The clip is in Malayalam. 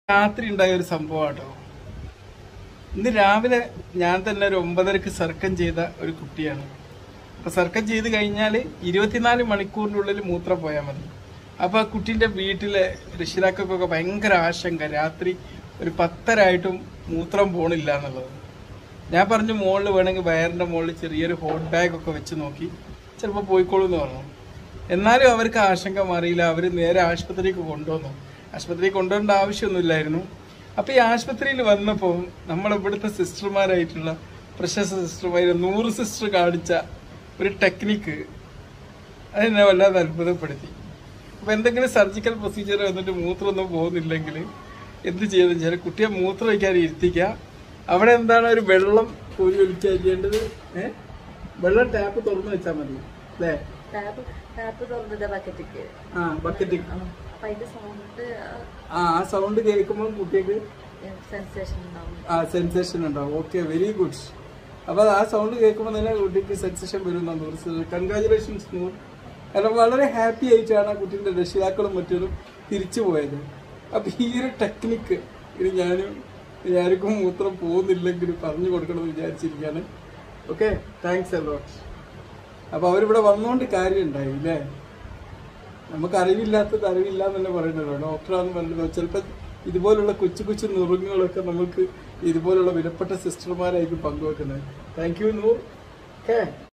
രാത്രി ഉണ്ടായ ഒരു സംഭവം കേട്ടോ ഇന്ന് രാവിലെ ഞാൻ തന്നെ ഒരു ഒമ്പതരക്ക് സർക്കം ചെയ്ത ഒരു കുട്ടിയാണ് അപ്പൊ സർക്കം ചെയ്ത് കഴിഞ്ഞാൽ ഇരുപത്തിനാല് മണിക്കൂറിൻ്റെ ഉള്ളിൽ മൂത്രം പോയാൽ മതി അപ്പൊ ആ കുട്ടീൻ്റെ വീട്ടിലെ രക്ഷിതാക്കൾക്കൊക്കെ ഭയങ്കര ആശങ്ക രാത്രി ഒരു പത്തരായിട്ടും മൂത്രം പോണില്ല എന്നുള്ളത് ഞാൻ പറഞ്ഞു മുകളിൽ വേണമെങ്കിൽ വയറിൻ്റെ മുകളിൽ ചെറിയൊരു ഹോട്ട് ബാഗ് ഒക്കെ വെച്ച് നോക്കി ചിലപ്പോൾ പോയിക്കോളൂ എന്ന് പറഞ്ഞു എന്നാലും അവർക്ക് ആശങ്ക മാറിയില്ല അവർ നേരെ ആശുപത്രിക്ക് കൊണ്ടുവന്നു ആശുപത്രിയിൽ കൊണ്ടുവരേണ്ട ആവശ്യമൊന്നുമില്ലായിരുന്നു അപ്പോൾ ഈ ആശുപത്രിയിൽ വന്നപ്പോൾ നമ്മൾ ഇവിടുത്തെ സിസ്റ്റർമാരായിട്ടുള്ള പ്രശസ്ത സിസ്റ്റർമാർ നൂറ് സിസ്റ്റർ കാണിച്ച ഒരു ടെക്നിക്ക് അതെന്നെ വല്ലാതെ അത്ഭുതപ്പെടുത്തി അപ്പോൾ എന്തെങ്കിലും സർജിക്കൽ പ്രൊസീജിയർ വന്നിട്ട് മൂത്രമൊന്നും പോകുന്നില്ലെങ്കിൽ എന്ത് ചെയ്തെന്ന് വെച്ചാൽ കുട്ടിയെ മൂത്രം വയ്ക്കാൻ ഇരുത്തിക്കുക അവിടെ എന്താണ് ഒരു വെള്ളം കോരി ഒലിക്കാൻ ചെയ്യേണ്ടത് ഏഹ് വെള്ളം ടാപ്പ് തുറന്നു വെച്ചാൽ മതി അല്ലേ ടാപ്പ് ടാപ്പ് തുറന്നിട്ട് ബക്കറ്റിക്ക് ആ ബക്കറ്റ് അപ്പൊ അതിന്റെ സൗണ്ട് ആ ആ സൗണ്ട് കേൾക്കുമ്പോൾ കുട്ടിക്ക് സെൻസേഷൻ ഉണ്ടാവും ആ സെൻസേഷൻ ഉണ്ടാവും ഓക്കെ വെരി ഗുഡ് അപ്പൊ ആ സൗണ്ട് കേൾക്കുമ്പോൾ തന്നെ കുട്ടിക്ക് സെൻസേഷൻ വരും കൺഗ്രാചുലേഷൻസ് നൂർ കാരണം വളരെ ഹാപ്പി ആയിട്ടാണ് ആ കുട്ടീൻ്റെ രക്ഷിതാക്കളും മറ്റൊരു തിരിച്ചു പോയത് അപ്പൊ ഈ ഒരു ടെക്നിക്ക് ഇത് ഞാനും ആർക്കും മൂത്രം പോകുന്നില്ലെങ്കിൽ പറഞ്ഞു കൊടുക്കണമെന്ന് വിചാരിച്ചിരിക്കുകയാണ് ഓക്കെ താങ്ക്സ് അലോട്ട് അപ്പൊ അവരിവിടെ വന്നുകൊണ്ട് കാര്യം ഉണ്ടായി അല്ലേ നമുക്ക് അറിവില്ലാത്തത് അറിവില്ല എന്നല്ലേ പറയുന്നത് ഡോക്ടറാന്ന് പറയുന്നത് ചിലപ്പോൾ ഇതുപോലുള്ള കൊച്ചു കൊച്ചു നുറുങ്ങുകളൊക്കെ നമുക്ക് ഇതുപോലുള്ള വിലപ്പെട്ട സിസ്റ്റർമാരായിരിക്കും പങ്കുവെക്കുന്നത് താങ്ക് യു നൂർ ഓക്കെ